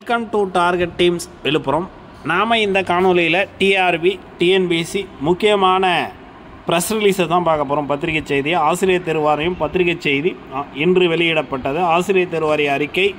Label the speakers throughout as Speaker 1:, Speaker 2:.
Speaker 1: welcome to target teams Viluppuram நாம் இந்த காணொலியில் டிஆர்பி டிஎன்பிசி முக்கியமான ப்ரெஸ் ரிலீஸை தான் பார்க்க போகிறோம் பத்திரிகை செய்தி ஆசிரியர் தேர்வாரியம் பத்திரிகை செய்தி அ, இன்று வெளியிடப்பட்டது ஆசிரியர் தேர்வாரிய அறிக்கை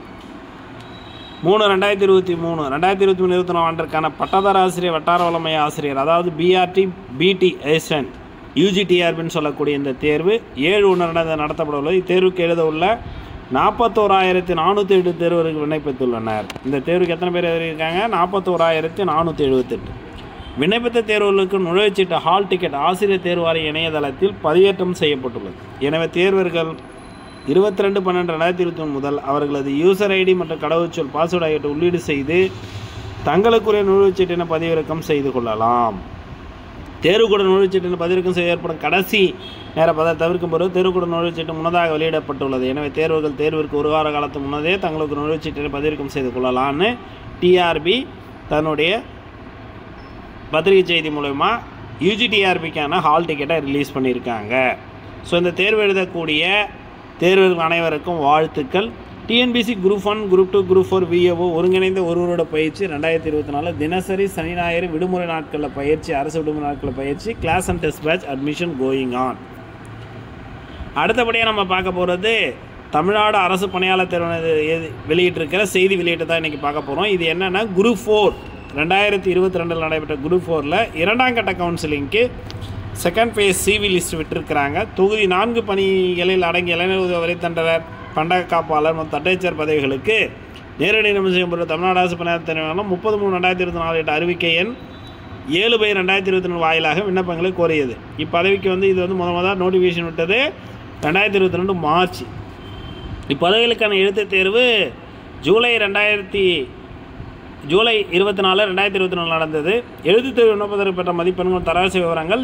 Speaker 1: மூணு ரெண்டாயிரத்தி இருபத்தி மூணு ரெண்டாயிரத்தி இருபத்தி மூணு இருபத்தி நாலு ஆண்டிற்கான பட்டதார ஆசிரியர் வட்டார வளமைய ஆசிரியர் அதாவது பிஆர்டி பிடி ஏசன் யூஜிடிஆர்பின்னு சொல்லக்கூடிய இந்த தேர்வு ஏழு ஒன்று ரெண்டாயிரத்தி நடத்தப்பட உள்ளது இத்தேர்வுக்கு எழுத உள்ள நாற்பத்தோராயிரத்தி நானூற்றி எட்டு தேர்வர்கள் விண்ணப்பித்துள்ளனர் இந்த தேர்வுக்கு எத்தனை பேர் எழுதியிருக்காங்க நாற்பத்தோராயிரத்தி நானூற்றி எழுபத்தெட்டு விண்ணப்பித்த தேர்வுகளுக்கு நுழைவுச்சீட்டு ஹால் டிக்கெட் ஆசிரியர் தேர்வாரிய இணையதளத்தில் பதிவேற்றம் செய்யப்பட்டுள்ளது எனவே தேர்வர்கள் இருபத்தி ரெண்டு பன்னெண்டு ரெண்டாயிரத்தி இருபத்தி ஒன்று முதல் அவர்களது யூசர் ஐடி மற்றும் கடவுச்சொல் பாஸ்வேர்டு ஆகியவற்றை உள்ளீடு செய்து தங்களுக்குரிய நுழைவுச்சீட்டினை பதிவிறக்கம் செய்து கொள்ளலாம் தேர்வுக்கூட நுழைவுச்சீட்டினை பதிவிறக்கம் செய்ய ஏற்படும் கடைசி நேர பத தவிர்க்கும் போது தேர்வுக்கூட நுழைவுச்சீட்டு முன்னதாக வெளியிடப்பட்டுள்ளது எனவே தேர்வுகள் தேர்விற்கு ஒரு வார காலத்து முன்னதே தங்களுக்கு நுழைவுச்சீட்டினை பதிவிறக்கம் செய்து கொள்ளலாம்னு டிஆர்பி தன்னுடைய பத்திரிகை செய்தி மூலயமா யூஜிடிஆர்பிக்கான ஹால் டிக்கெட்டை ரிலீஸ் பண்ணியிருக்காங்க ஸோ இந்த தேர்வு எழுதக்கூடிய தேர்வர்கள் அனைவருக்கும் வாழ்த்துக்கள் TNPSC group one group two group four VAO ஒருங்கிணைந்த ஒருவரோட பயிற்சி ரெண்டாயிரத்தி இருபத்தி நாலு தினசரி சனி ஞாயிறு விடுமுறை நாட்களில் பயிற்சி அரசு விடுமுறை நாட்களில் பயிற்சி class and test batch admission going on அடுத்தபடியாக நம்ம பார்க்க போகிறது தமிழ்நாடு அரசு பணியாளர் தேர்வு எது- வெளியிட்டிருக்கிற செய்தி வெளியீட்டை தான் இன்றைக்கி பார்க்க போகிறோம் இது என்னென்னா குரூப் ஃபோர் ரெண்டாயிரத்தி இருபத்தி ரெண்டில் நடைபெற்ற குரூப் ஃபோரில் இரண்டாம் கட்ட கவுன்சிலிங்க்கு செகண்ட் ஃபேஸ் சிவி லிஸ்ட் விட்டிருக்கிறாங்க தொகுதி நான்கு பணிகளில் அடங்கிய இளைஞர் உதவி வரித்தண்டவர் பண்டக காப்பாளர் மற்றும் தட்டேச்சர் பதவிகளுக்கு நேரடி நியமனம் செய்யப்பட்ட தமிழ்நாடு அரசு பணியாளர் தேர்வாளர் முப்பது மூணு ரெண்டாயிரத்தி இருபத்தி நாலு எட்டு அறிவிக்கை எண் ஏழு பை ரெண்டாயிரத்தி இருபத்தி ரெண்டு வாயிலாக விண்ணப்பங்களை கோரியது இப்பதவிக்கு வந்து இது வந்து முத முதல் நோட்டிஃபிகேஷன் விட்டது ரெண்டாயிரத்தி இருபத்தி ரெண்டு மார்ச் இப்பதவிகளுக்கான எழுத்துத் தேர்வு ஜூலை ரெண்டாயிரத்தி ஜூலை இருபத்தி நாலு ரெண்டாயிரத்தி இருபத்தி நாலு நடந்தது எழுத்துத் தேர்வு விண்ணப்பதற்கு பெற்ற மதிப்பெண்கள் தரவரிசை விவரங்கள்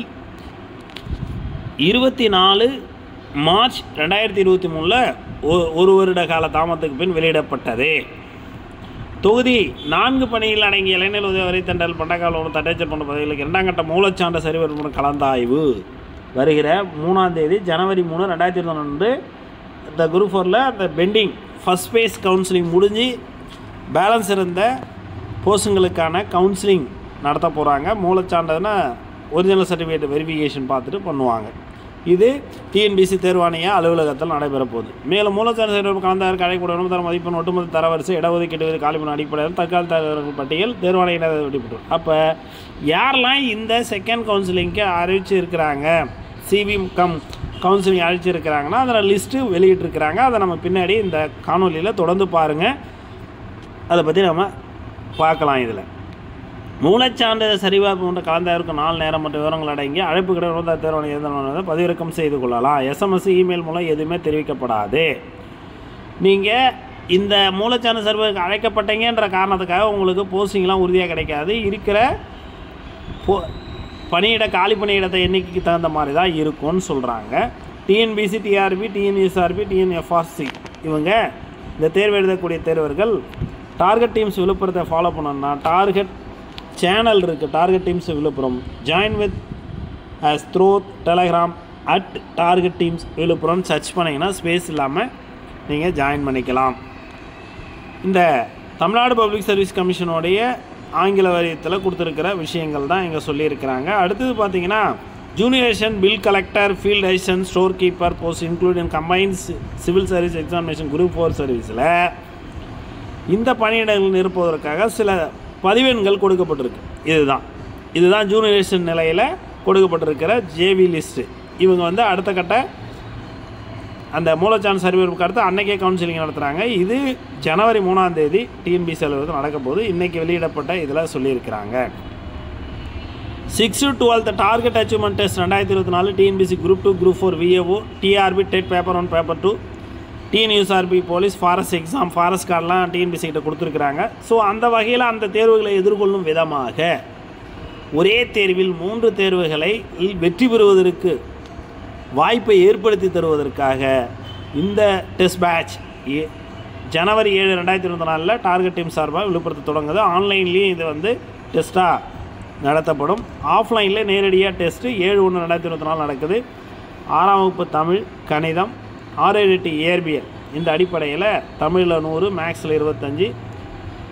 Speaker 1: இருபத்தி நாலு மார்ச் ரெண்டாயிரத்தி இருபத்தி மூணில் ஒரு வருட கால தாமதத்துக்கு பின் வெளியிடப்பட்டது தொகுதி நான்கு பணியில் அடங்கிய இளைஞர் உதவி வரித்தண்டல் பண்டக்காலம் தட்டேச்சர் போன்ற பதவிகளுக்கு இரண்டாம் கட்ட மூலச்சான்ற சரிவரும் கலந்தாய்வு வருகிற மூணாம் தேதி ஜனவரி மூணு ரெண்டாயிரத்தி இருபத்தி ரெண்டு இந்த குரூப் ஃபோரில் அந்த பெண்டிங் ஃபஸ்ட் ஃபேஸ் கவுன்சிலிங் முடிஞ்சு பேலன்ஸ் இருந்த போஸ்ட்டுங்களுக்கான கவுன்சிலிங் நடத்த போகிறாங்க மூலச்சான்றதுன்னா ஒரிஜினல் சர்டிஃபிகேட் வெரிஃபிகேஷன் பார்த்துட்டு பண்ணுவாங்க இது டிஎன்பிசி தேர்வாணைய அலுவலகத்தில் நடைபெற போகுது மேலும் மூலச்சான்று சேர்வு கலந்தாருக்கு அழைக்கப்படும் தர மதிப்பெண் ஒட்டுமொத்த தரவரிசை இடஒதுக்கீடு காலிப்பணி அடிப்படையில் தற்கால தேர்வர்கள் பட்டியல் தேர்வாணையினர் வெளியிட்டு அப்போ யாரெல்லாம் இந்த செகண்ட் கவுன்சிலிங்க்கு அறிவிச்சு இருக்கிறாங்க சிவி கம் கவுன்சிலிங் அழைச்சிருக்கிறாங்கன்னா அதில் லிஸ்ட்டு வெளியிட்டிருக்கிறாங்க அதை நம்ம பின்னாடி இந்த காணொலியில் தொடர்ந்து பாருங்கள் அதை பற்றி நம்ம பார்க்கலாம் இதில் மூலச்சான்றிதழ் சரிபார்ப்பு போன்ற கலந்தாய்வுக்கு நாலு நேரம் மற்றும் விவரங்கள் அடங்கி அழைப்பு கிடையாது தேர்வாணி எழுதணும் பதிவிறக்கம் செய்து கொள்ளலாம் எஸ்எம்எஸ் இமெயில் மூலம் எதுவுமே தெரிவிக்கப்படாது நீங்கள் இந்த மூலச்சான்று சர்வருக்கு அழைக்கப்பட்டீங்கன்ற காரணத்துக்காக உங்களுக்கு போஸ்டிங்லாம் உறுதியாக கிடைக்காது இருக்கிற போ பணியிட காலி பணியிடத்தை எண்ணிக்கைக்கு தகுந்த மாதிரி தான் இருக்கும்னு சொல்கிறாங்க டிஎன்பிசி டிஆர்பி டிஎன்எஸ்ஆர்பி டிஎன்எஃப்ஆர்சி இவங்க இந்த தேர்வு எழுதக்கூடிய தேர்வர்கள் டார்கெட் டீம்ஸ் விழுப்புரத்தை ஃபாலோ பண்ணணும்னா டார்கெட் சேனல் இருக்குது target teams Viluppuram join with us through Telegram at target teams Viluppuram search பண்ணிங்கன்னா ஸ்பேஸ் இல்லாமல் நீங்கள் ஜாயின் பண்ணிக்கலாம் இந்த தமிழ்நாடு பப்ளிக் சர்வீஸ் கமிஷனுடைய ஆங்கில வரியத்தில் கொடுத்துருக்கிற விஷயங்கள் தான் இங்கே சொல்லியிருக்கிறாங்க அடுத்தது பார்த்தீங்கன்னா ஜூனியரேஷன் bill collector field assistant store keeper post including combined civil service examination group four சர்வீஸில் இந்த பணியிடங்கள் நிரப்புவதற்காக சில பதிவெண்கள் கொடுக்கப்பட்டிருக்கு இதுதான் இதுதான் ஜூனியரேஷன் நிலையில் கொடுக்கப்பட்டிருக்கிற ஜேவி லிஸ்ட்டு இவங்க வந்து அடுத்த கட்ட அந்த மூலச்சான் சர்வீருக்கு அடுத்து அன்னைக்கே கவுன்சிலிங் நடத்துகிறாங்க இது ஜனவரி மூணாம் தேதி டிஎன்பிசி அலுவலகத்தில் நடக்க போது இன்றைக்கி வெளியிடப்பட்ட இதில் சொல்லியிருக்கிறாங்க six to twelfth target achievement test ரெண்டாயிரத்தி இருபத்தி நாலு TNPSC group two group four VAO TRB TET paper one paper two TNUSRB police forest exam forest கார்டெலாம் டிஎன்பிசி கிட்ட கொடுத்துருக்குறாங்க ஸோ அந்த வகையில் அந்த தேர்வுகளை எதிர்கொள்ளும் விதமாக ஒரே தேர்வில் மூன்று தேர்வுகளை வெற்றி பெறுவதற்கு வாய்ப்பை ஏற்படுத்தி தருவதற்காக இந்த டெஸ்ட் பேட்ச் ஏ- ஜனவரி ஏழு ரெண்டாயிரத்தி இருபத்தி நாலில் டார்கெட் டீம் சார்பாக விழுப்புரத்து தொடங்குது ஆன்லைன்லேயும் இது வந்து டெஸ்ட்டாக நடத்தப்படும் ஆஃப்லைனில் நேரடியாக டெஸ்ட்டு ஏழு ஒன்று ரெண்டாயிரத்தி இருபத்தி நாலு நடக்குது ஆறாம் வகுப்பு தமிழ் கணிதம் ஆறு எட்டு இயற்பியல் இந்த அடிப்படையில் தமிழில் நூறு மேக்ஸில் இருபத்தஞ்சி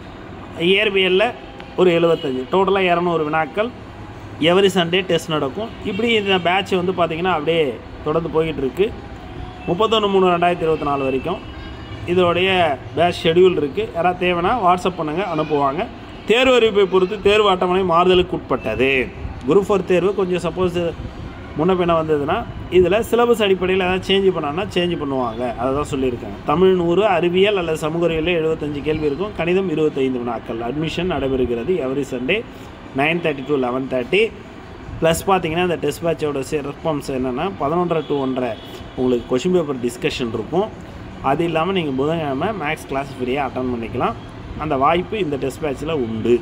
Speaker 1: இயற்பியலில் ஒரு எழுபத்தஞ்சு டோட்டலாக இரநூறு வினாக்கள் எவரி சண்டே டெஸ்ட் நடக்கும் இப்படி இந்த பேட்ச் வந்து பார்த்திங்கன்னா அப்படியே தொடர்ந்து போய்கிட்டு இருக்கு முப்பத்தொன்று மூணு ரெண்டாயிரத்தி இருபத்தி நாலு வரைக்கும் இதோடைய பேட்ச் ஷெடியூல் இருக்குது யாராவது தேவைன்னா வாட்ஸ்அப் பண்ணுங்கள் அனுப்புவாங்க தேர்வு அறிவிப்பை பொறுத்து தேர்வு அட்டவணை மாறுதலுக்கு உட்பட்டது குரூப் ஃபோர் தேர்வு கொஞ்சம் சப்போஸ் முன்ன பின்ன வந்ததுன்னா இதில் சிலபஸ் அடிப்படையில் ஏதாவது சேஞ்ச் பண்ணான்னா சேஞ்ச் பண்ணுவாங்க அதை தான் சொல்லியிருக்காங்க தமிழ் நூறு அறிவியல் அல்லது சமூக அறிவியலில் எழுபத்தஞ்சு கேள்வி இருக்கும் கணிதம் இருபத்தைந்து வினாக்கள் அட்மிஷன் நடைபெறுகிறது every Sunday nine thirty to eleven thirty plus பார்த்தீங்கன்னா இந்த டெஸ்ட் பேட்சோட சிறப்பம்ஸ் என்னென்னா பதினொன்றரை டு ஒன்றரை உங்களுக்கு கொஷின் பேப்பர் டிஸ்கஷன் இருக்கும் அது இல்லாமல் நீங்கள் புதன்கிழமை மேக்ஸ் கிளாஸ் ஃப்ரீயாக அட்டன் பண்ணிக்கலாம் அந்த வாய்ப்பு இந்த டெஸ்ட் பேட்சில் உண்டு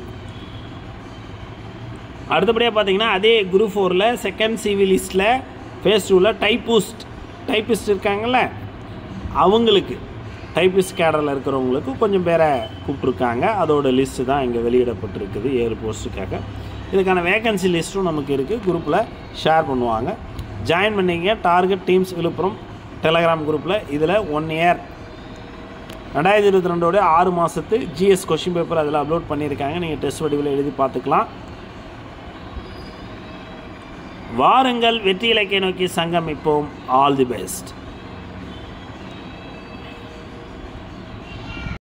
Speaker 1: அடுத்தபடியாக பார்த்தீங்கன்னா அதே குரூப் ஃபோரில் செகண்ட் சிவி லிஸ்ட்டில் ஃபேஸ் டூவில் டைப்பூஸ்ட் டைப்பிஸ்ட் இருக்காங்கல்ல அவங்களுக்கு டைப்பிஸ்ட் கேடரில் இருக்கிறவங்களுக்கு கொஞ்சம் பேரை கூப்பிட்ருக்காங்க அதோட லிஸ்ட்டு தான் இங்கே வெளியிடப்பட்டிருக்குது ஏழு போஸ்ட்டுக்காக இதுக்கான வேகன்சி லிஸ்ட்டும் நமக்கு இருக்குது குரூப்பில் ஷேர் பண்ணுவாங்க ஜாயின் பண்ணிங்க டார்கெட் டீம்ஸ் விழுப்புரம் டெலகிராம் குரூப்பில் இதில் ஒன் இயர் ரெண்டாயிரத்தி இருபத்தி ரெண்டோடைய ஆறு மாதத்து ஜிஎஸ் கொஷின் பேப்பர் அதில் அப்லோட் பண்ணியிருக்காங்க நீங்கள் டெஸ்ட் வடிவில் எழுதி பார்த்துக்கலாம் வாருங்கள் வெற்றி இலக்கை நோக்கி சங்கமிப்போம் ஆல் தி பெஸ்ட்